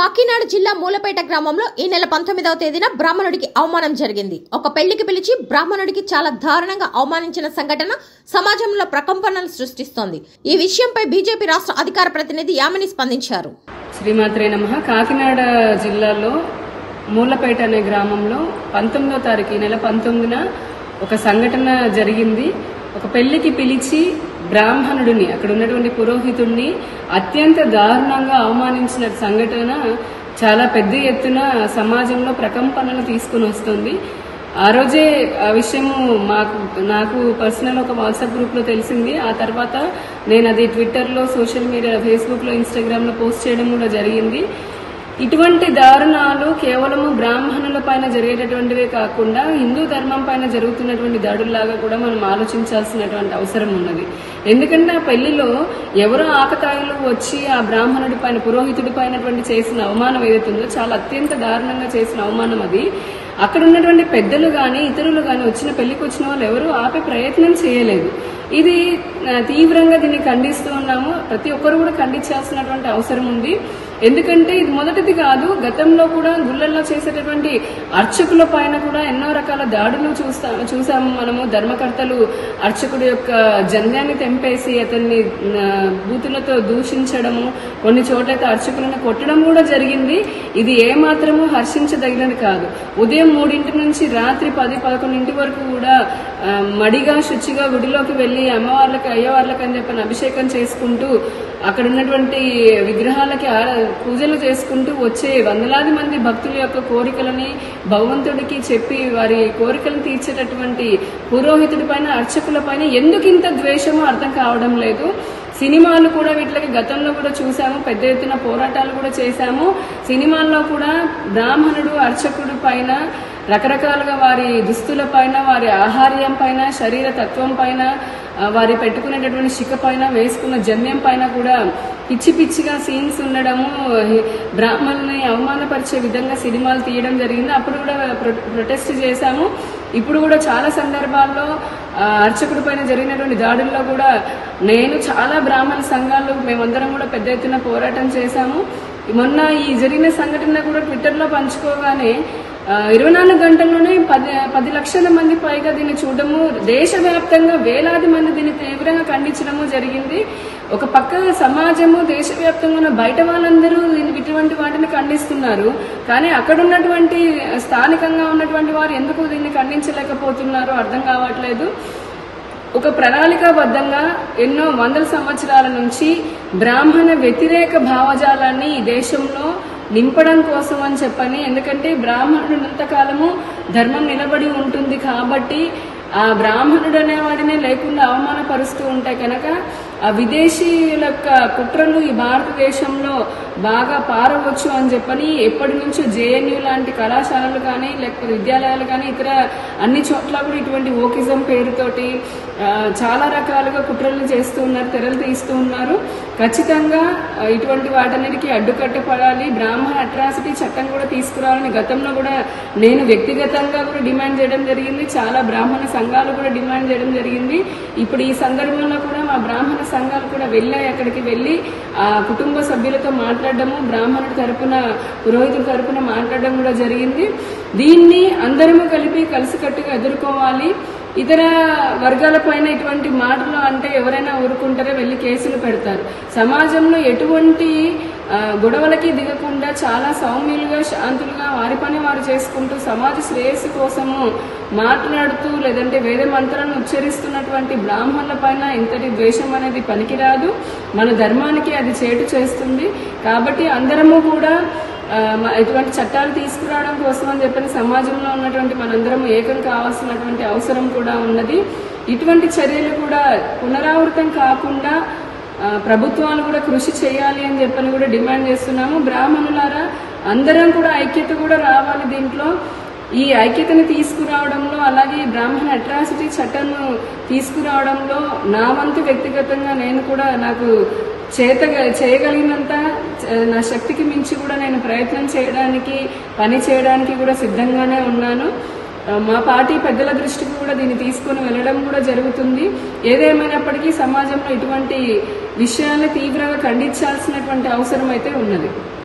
కాకినాడ జిల్లా మూలపేట గ్రామంలో ఈ నెల పంతొమ్మిదవ తేదీన బ్రాహ్మణుడికి అవమానం జరిగింది ఒక పెళ్లికి పిలిచి బ్రాహ్మణుడికి చాలా దారుణంగా అవమానించిన సంఘటన సమాజంలో ప్రకంపనలు సృష్టిస్తోంది ఈ విషయంపై బీజేపీ రాష్ట్ర అధికార ప్రతినిధి యామిని స్పందించారు శ్రీమాత్రే నమ కాకినాడ జిల్లాలో మూలపేట అనే గ్రామంలో పంతొమ్మిదో తారీఖు ఈ నెల పంతొమ్మిదిన ఒక సంఘటన జరిగింది ఒక పెళ్లికి పిలిచి బ్రాహ్మణుడిని అక్కడ ఉన్నటువంటి పురోహితుడిని అత్యంత దారుణంగా అవమానించిన సంఘటన చాలా పెద్ద ఎత్తున సమాజంలో ప్రకంపనలు తీసుకుని వస్తుంది ఆ రోజే ఆ విషయము మాకు నాకు పర్సనల్ ఒక వాట్సాప్ గ్రూప్ లో తెలిసింది ఆ తర్వాత నేను అది ట్విట్టర్లో సోషల్ మీడియా ఫేస్బుక్ లో ఇన్స్టాగ్రామ్ లో పోస్ట్ చేయడం కూడా జరిగింది ఇటువంటి దారుణాలు కేవలము బ్రాహ్మణుల పైన జరిగేటటువంటివే కాకుండా హిందూ ధర్మం పైన జరుగుతున్నటువంటి దాడుల్లాగా కూడా మనం ఆలోచించాల్సినటువంటి అవసరం ఉన్నది ఎందుకంటే ఆ పెళ్లిలో ఎవరో ఆకతాయిలు వచ్చి ఆ బ్రాహ్మణుడి పైన పురోహితుడి పైనటువంటి చేసిన అవమానం ఏదైతే ఉందో చాలా అత్యంత దారుణంగా చేసిన అవమానం అది అక్కడ ఉన్నటువంటి పెద్దలు గాని ఇతరులు గాని వచ్చిన పెళ్లికి వచ్చిన వాళ్ళు ఎవరు ఆపే ప్రయత్నం చేయలేదు ఇది ఆ, తీవ్రంగా దీన్ని ఖండిస్తూ ఉన్నాము ప్రతి ఒక్కరు కూడా ఖండించాల్సినటువంటి అవసరం ఉంది ఎందుకంటే ఇది మొదటిది కాదు గతంలో కూడా గుళ్ళల్లో చేసేటటువంటి అర్చకుల పైన కూడా ఎన్నో రకాల దాడులు చూస్తా చూసాము మనము ధర్మకర్తలు అర్చకుడి యొక్క జంధ్యాన్ని తెంపేసి అతన్ని ఆ, బూతులతో దూషించడము కొన్ని చోట్లయితే అర్చకులను కొట్టడం కూడా జరిగింది ఇది ఏ మాత్రము హర్షించదగినది కాదు ఉదయం మూడింటి నుంచి రాత్రి పది పదకొండింటి వరకు కూడా ఆ, మడిగా శుచిగా గుడిలోకి వెళ్లి అమ్మవార్లకి అయ్యవార్లకి అని చెప్పని అభిషేకం చేసుకుంటూ అక్కడ ఉన్నటువంటి విగ్రహాలకి ఆరా- పూజలు చేసుకుంటూ వచ్చే వందలాది మంది భక్తుల యొక్క కోరికలని భగవంతుడికి చెప్పి వారి కోరికలను తీర్చేటటువంటి పురోహితుడి పైన అర్చకుల పైన ఎందుకు ఇంత ద్వేషమో అర్థం కావడం లేదు సినిమాలు కూడా వీటికి గతంలో కూడా చూసాము పెద్ద ఎత్తున పోరాటాలు కూడా చేశాము సినిమాల్లో కూడా బ్రాహ్మణుడు అర్చకుడు పైన రకరకాలుగా వారి దుస్తుల పైన వారి ఆహార్యం పైన శరీర తత్వం పైన ఆ, వారి పెట్టుకునేటటువంటి శిఖ పైన వేసుకున్న జమ్యం పైన కూడా పిచ్చి పిచ్చిగా సీన్స్ ఉండడము హి- బ్రాహ్మణుల్ని అవమానపరిచే విధంగా సినిమాలు తీయడం జరిగింది అప్పుడు కూడా ప్రొ- ప్రొటెస్ట్ చేశాము ఇప్పుడు కూడా చాలా సందర్భాల్లో ఆ, అర్చకుడి పైన జరిగినటువంటి దాడుల్లో కూడా నేను చాలా బ్రాహ్మణ సంఘాలు మేమందరం కూడా పెద్ద ఎత్తున పోరాటం చేశాము మొన్న ఈ జరిగిన సంఘటన కూడా ట్విట్టర్లో పంచుకోగానే ఆ, ఇరవై నాలుగు గంటల్లోనే పది పది లక్షల మంది పైగా దీన్ని చూడడము దేశవ్యాప్తంగా వేలాది మంది దీన్ని తీవ్రంగా ఖండించడము జరిగింది ఒక పక్క సమాజము దేశవ్యాప్తంగా ఉన్న బయట వాళ్ళందరూ దీన్ని ఇటువంటి వాటిని ఖండిస్తున్నారు కానీ అక్కడ ఉన్నటువంటి స్థానికంగా ఉన్నటువంటి వారు ఎందుకు దీన్ని ఖండించలేకపోతున్నారో అర్థం కావట్లేదు ఒక ప్రణాళికాబద్ధంగా ఎన్నో వందల సంవత్సరాల నుంచి బ్రాహ్మణ వ్యతిరేక భావజాలాన్ని ఈ దేశంలో నింపడం కోసం అని చెప్పని ఎందుకంటే బ్రాహ్మణుడు కాలము ధర్మం నిలబడి ఉంటుంది కాబట్టి ఆ బ్రాహ్మణుడు అనేవాడినే లేకుండా అవమానపరుస్తూ ఉంటే కనుక ఆ విదేశీయుల యొక్క కుట్రలు ఈ భారతదేశంలో బాగా పారవచ్చు అని చెప్పని ఎప్పటి నుంచో జేఎన్యూ లాంటి కళాశాలలు కానీ లేకపోతే విద్యాలయాలు కానీ ఇతర అన్ని చోట్ల కూడా ఇటువంటి ఓకిజం పేరుతోటి ఆ, చాలా రకాలుగా కుట్రలు చేస్తూ ఉన్నారు తెరలు తీస్తూ ఉన్నారు ఖచ్చితంగా ఆ, ఇటువంటి వాటన్నిటికీ అడ్డుకట్టపడాలి బ్రాహ్మణ అట్రాసిటీ చట్టం కూడా తీసుకురావాలని గతంలో కూడా నేను వ్యక్తిగతంగా కూడా డిమాండ్ చేయడం జరిగింది చాలా బ్రాహ్మణ సంఘాలు కూడా డిమాండ్ చేయడం జరిగింది ఇప్పుడు ఈ సందర్భంలో కూడా మా బ్రాహ్మణ సంఘాలు కూడా వెళ్ళాయి అక్కడికి వెళ్ళి ఆ కుటుంబ సభ్యులతో మాట్లాడడము బ్రాహ్మణుడి తరపున పురోహితుల తరపున మాట్లాడడం కూడా జరిగింది దీన్ని అందరము కలిపి కలిసికట్టుగా ఎదుర్కోవాలి ఇతర వర్గాల పైన ఇటువంటి మాటలు అంటే ఎవరైనా ఊరుకుంటారో వెళ్ళి కేసులు పెడతారు సమాజంలో ఎటువంటి ఆ, గొడవలకి దిగకుండా చాలా సౌమ్యులుగా శాంతులుగా వారి పని వారు చేసుకుంటూ సమాజ శ్రేయస్సు కోసము మాట్లాడుతూ లేదంటే వేద మంత్రాలను ఉచ్చరిస్తున్నటువంటి బ్రాహ్మణుల పైన ఇంతటి ద్వేషం అనేది పనికిరాదు మన ధర్మానికి అది చేటు చేస్తుంది కాబట్టి అందరము కూడా ఆ, మ- ఇటువంటి చట్టాలు తీసుకురావడం కోసం అని చెప్పని సమాజంలో ఉన్నటువంటి మనందరం ఏకం కావాల్సినటువంటి అవసరం కూడా ఉన్నది ఇటువంటి చర్యలు కూడా పునరావృతం కాకుండా ఆ, ప్రభుత్వాలు కూడా కృషి చేయాలి అని చెప్పని కూడా డిమాండ్ చేస్తున్నాము బ్రాహ్మణులారా అందరం కూడా ఐక్యత కూడా రావాలి దీంట్లో ఈ ఐక్యతని తీసుకురావడంలో అలాగే ఈ బ్రాహ్మణ అట్రాసిటీ చట్టంను తీసుకురావడంలో నా వంతు వ్యక్తిగతంగా నేను కూడా నాకు చేత చేయగలిగినంత చ- నా శక్తికి మించి కూడా నేను ప్రయత్నం చేయడానికి పని చేయడానికి కూడా సిద్ధంగానే ఉన్నాను ఆ, మా పార్టీ పెద్దల దృష్టికి కూడా దీన్ని తీసుకొని వెళ్ళడం కూడా జరుగుతుంది ఏదేమైనప్పటికీ సమాజంలో ఇటువంటి విషయాన్ని తీవ్రంగా ఖండించాల్సినటువంటి అవసరం అయితే ఉన్నది